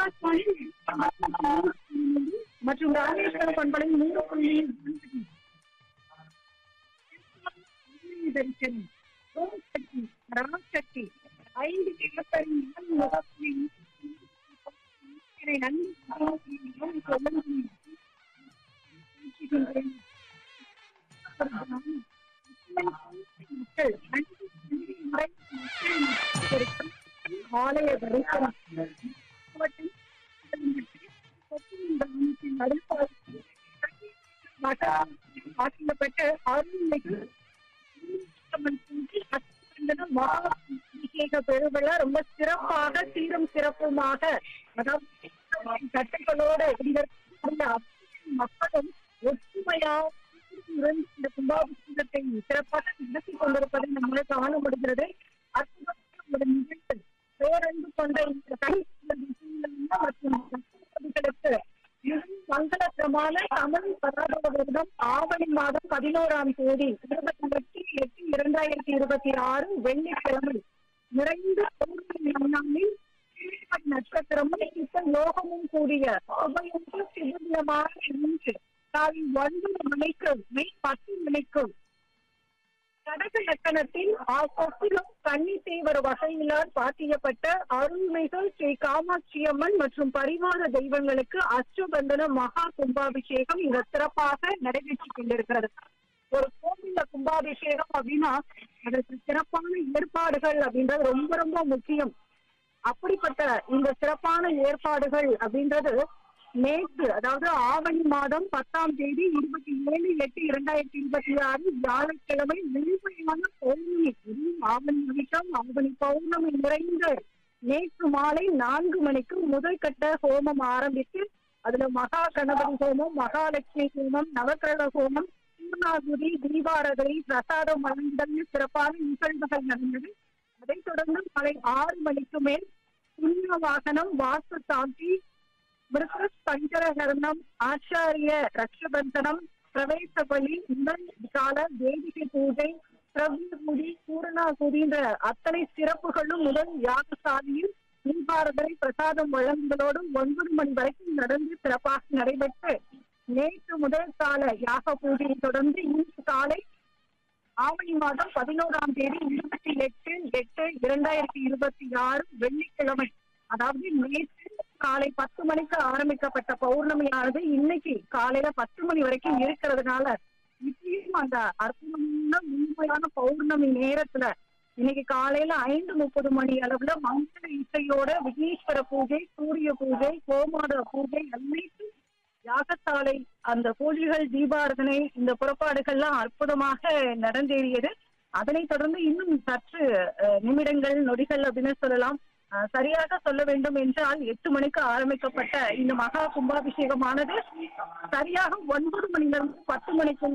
ஆகாஷ்வாணி மற்றும் ராமேஸ்வர பண்பலை நூறு புள்ளி தரிசனம் ஓம் சக்தி ராம் சக்தி ஐந்து நிலப்பரி முகத்தில் நன்றி சொல்லுகிறேன் ஆலய தரிசனம் ஆக்கப்பட்ட அருள்மிகு அபிஷேக பெருவிழா ரொம்ப சிறப்பாக சீரும் சிறப்புமாக அதாவது கட்டுகளோடு இருந்த அத்தனை மக்களும் ஒற்றுமையாக இருந்து இந்த கும்பாபிஷேகத்தை சிறப்பாக நடத்தி கொண்டிருப்பதை நம்மளால் காண முடிகிறது அற்புதமான ஒரு நிகழ்வு பேரன்பு கொண்ட இந்த தனி மற்றும் மக்களுக்கு மிகவும் மங்களகரமான தமிழ் பராபர வருடம் ஆவணி மாதம் பதினோராம் தேதி இருபத்தி எட்டு எட்டு இரண்டாயிரத்தி இருபத்தி ஆறு வெள்ளிக்கிழமை நிறைந்த பௌர்ணமி நாளில் நட்சத்திரமும் இப்ப யோகமும் கூடிய உபயோக சிவனியமான இன்று காலை ஒன்பது மணிக்கு மே பத்து மணிக்கு கடக லக்கணத்தில் கொத்திலும் கன்னி தேவர் வகையிலால் பாட்டியப்பட்ட அருள்மிகு ஸ்ரீ காமாட்சி அம்மன் மற்றும் பரிவார தெய்வங்களுக்கு அஷ்டபந்தன மகா கும்பாபிஷேகம் இங்க சிறப்பாக நடைபெற்றுக் கொண்டிருக்கிறது ஒரு கோவில்ல கும்பாபிஷேகம் அப்படின்னா அதற்கு சிறப்பான ஏற்பாடுகள் அப்படின்றது ரொம்ப ரொம்ப முக்கியம் அப்படிப்பட்ட இந்த சிறப்பான ஏற்பாடுகள் அப்படின்றது நேற்று அதாவது ஆவணி மாதம் பத்தாம் தேதி இருபத்தி ஏழு எட்டு இரண்டாயிரத்தி இருபத்தி ஆறு வியாழக்கிழமை முழுமையான பௌர்ணமி அதுவும் ஆவணி நிமிஷம் ஆவணி பௌர்ணமி நிறைந்த நேற்று மாலை நான்கு மணிக்கு முதல் கட்ட ஹோமம் ஆரம்பித்து அதுல மகா கணபதி ஹோமம் மகாலட்சுமி ஹோமம் நவக்கிரக ஹோமம் பூர்ணாகுதி தீபாரதனை பிரசாதம் வழங்குதல் சிறப்பான நிகழ்வுகள் நடந்தது அதைத் தொடர்ந்து மாலை ஆறு மணிக்கு மேல் புண்ணிய வாகனம் வாசு சாந்தி மிருத்ருஸ் பஞ்சரகரணம் ஆச்சாரிய ரக்ஷபந்தனம் பிரவேச பலி முதல் கால தேவிகை பூஜை பிரபுதி பூரணாகுதின்ற அத்தனை சிறப்புகளும் முதல் யாகசாலையில் தீபாரதனை பிரசாதம் வழங்குதலோடு ஒன்பது மணி வரைக்கும் நடந்து சிறப்பாக நடைபெற்று நேற்று முதல் கால யாக பூஜையை தொடர்ந்து இன்று காலை ஆவணி மாதம் பதினோராம் தேதி இருபத்தி எட்டு எட்டு இரண்டாயிரத்தி இருபத்தி ஆறு வெள்ளிக்கிழமை அதாவது நேற்று காலை பத்து மணிக்கு ஆரம்பிக்கப்பட்ட பௌர்ணமியானது இன்னைக்கு காலையில பத்து மணி வரைக்கும் இருக்கிறதுனால இப்பயும் அந்த அற்புதமான உண்மையான பௌர்ணமி நேரத்துல இன்னைக்கு காலையில ஐந்து முப்பது மணி அளவுல மங்கள இசையோட விக்னேஸ்வர பூஜை சூரிய பூஜை கோமாத பூஜை அனைத்தும் யாகசாலை அந்த பூஜைகள் தீபாரதனை இந்த புறப்பாடுகள்லாம் அற்புதமாக நடந்தேறியது அதனைத் தொடர்ந்து இன்னும் சற்று நிமிடங்கள் நொடிகள் அப்படின்னு சொல்லலாம் சரியாக சொல்ல வேண்டும் என்றால் எட்டு மணிக்கு ஆரம்பிக்கப்பட்ட இந்த மகா கும்பாபிஷேகமானது சரியாக ஒன்பது மணிலிருந்து பத்து மணிக்கு